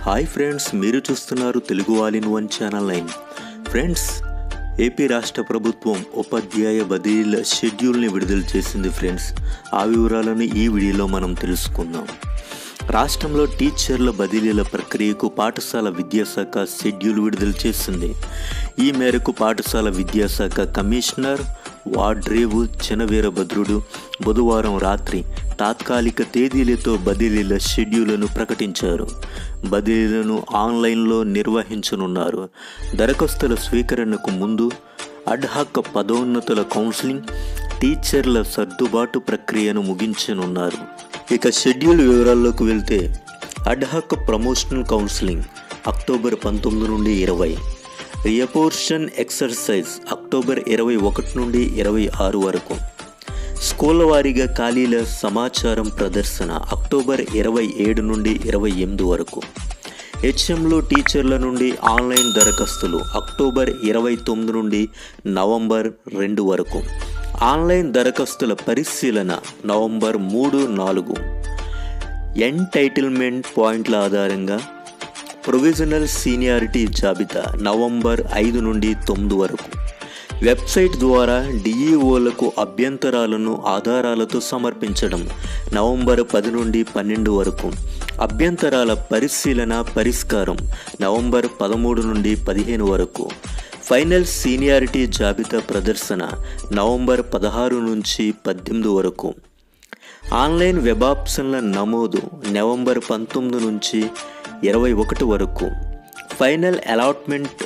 hi friends మీరు చూస్తున్నారు Telugu all in one channel nine friends AP రాష్ట్ర ప్రభుత్వం ఉపాధ్యాయ బదిలీల షెడ్యూల్ని విడుదల చేసింది ఫ్రెండ్స్ ఆ వివరాలను ఈ వీడియోలో మనం తెలుసుకుందాం రాష్ట్రంలో టీచర్ల బదిలీల ప్రక్రియకు పాఠశాల విద్యాశాఖ షెడ్యూల్ విడుదల చేసింది ఈ మేరకు పాఠశాల విద్యాశాఖ కమిషనర్ వాడ్రేవు చినవీరభద్రుడు బుధవారం రాత్రి తాత్కాలిక తేదీలతో బదిలీల షెడ్యూళ్లను ప్రకటించారు బదిలీలను ఆన్లైన్లో నిర్వహించనున్నారు దరఖాస్తుల స్వీకరణకు ముందు అడ్హాక్ పదోన్నతుల కౌన్సిలింగ్ టీచర్ల సర్దుబాటు ప్రక్రియను ముగించనున్నారు ఇక షెడ్యూల్ వివరాల్లోకి వెళ్తే అడ్హాక్ ప్రమోషనల్ కౌన్సిలింగ్ అక్టోబర్ పంతొమ్మిది నుండి ఇరవై రియపోర్షన్ ఎక్సర్సైజ్ అక్టోబర్ ఇరవై ఒకటి నుండి ఇరవై ఆరు వరకు స్కూళ్ళ వారీగా ఖాళీల సమాచారం ప్రదర్శన అక్టోబర్ ఇరవై ఏడు నుండి ఇరవై ఎనిమిది వరకు హెచ్ఎంలో టీచర్ల నుండి ఆన్లైన్ దరఖాస్తులు అక్టోబర్ ఇరవై తొమ్మిది నుండి నవంబర్ రెండు వరకు ఆన్లైన్ దరఖాస్తుల పరిశీలన నవంబర్ మూడు నాలుగు ఎంటైటిల్మెంట్ పాయింట్ల ఆధారంగా ప్రొవిజనల్ సీనియారిటీ జాబితా నవంబర్ ఐదు నుండి తొమ్మిది వరకు వెబ్సైట్ ద్వారా డిఈఓలకు అభ్యంతరాలను ఆధారాలతో సమర్పించడం నవంబర్ పది నుండి పన్నెండు వరకు అభ్యంతరాల పరిశీలన పరిష్కారం నవంబర్ పదమూడు నుండి పదిహేను వరకు ఫైనల్ సీనియారిటీ జాబితా ప్రదర్శన నవంబర్ పదహారు నుంచి పద్దెనిమిది వరకు ఆన్లైన్ వెబ్ ఆప్షన్ల నమోదు నవంబర్ పంతొమ్మిది నుంచి ఇరవై ఒకటి వరకు final allotment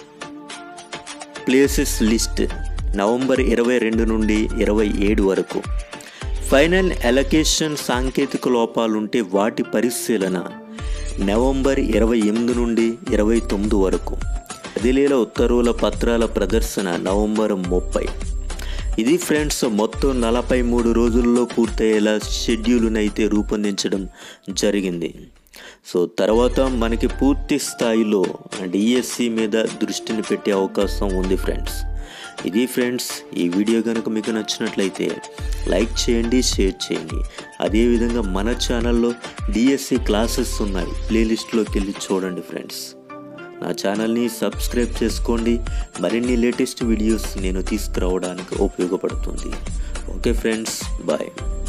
places list November ఇరవై రెండు నుండి ఇరవై ఏడు వరకు ఫైనల్ ఎలకేషన్ సాంకేతిక లోపాలుంటే వాటి పరిశీలన నవంబర్ ఇరవై ఎనిమిది నుండి ఇరవై తొమ్మిది వరకు బదిలీల ఉత్తర్వుల పత్రాల ప్రదర్శన నవంబర్ ముప్పై ఇది ఫ్రెండ్స్ మొత్తం నలభై మూడు రోజుల్లో పూర్తయ్యేలా షెడ్యూల్ని అయితే రూపొందించడం జరిగింది సో తర్వాత మనకి పూర్తి స్థాయిలో డిఎస్సి మీద దృష్టిని పెట్టే అవకాశం ఉంది ఫ్రెండ్స్ ఇది ఫ్రెండ్స్ ఈ వీడియో కనుక మీకు నచ్చినట్లయితే లైక్ చేయండి షేర్ చేయండి అదేవిధంగా మన ఛానల్లో డిఎస్సి క్లాసెస్ ఉన్నాయి ప్లేలిస్ట్లోకి వెళ్ళి చూడండి ఫ్రెండ్స్ నా ఛానల్ని సబ్స్క్రైబ్ చేసుకోండి మరిన్ని లేటెస్ట్ వీడియోస్ నేను తీసుకురావడానికి ఉపయోగపడుతుంది ఓకే ఫ్రెండ్స్ బాయ్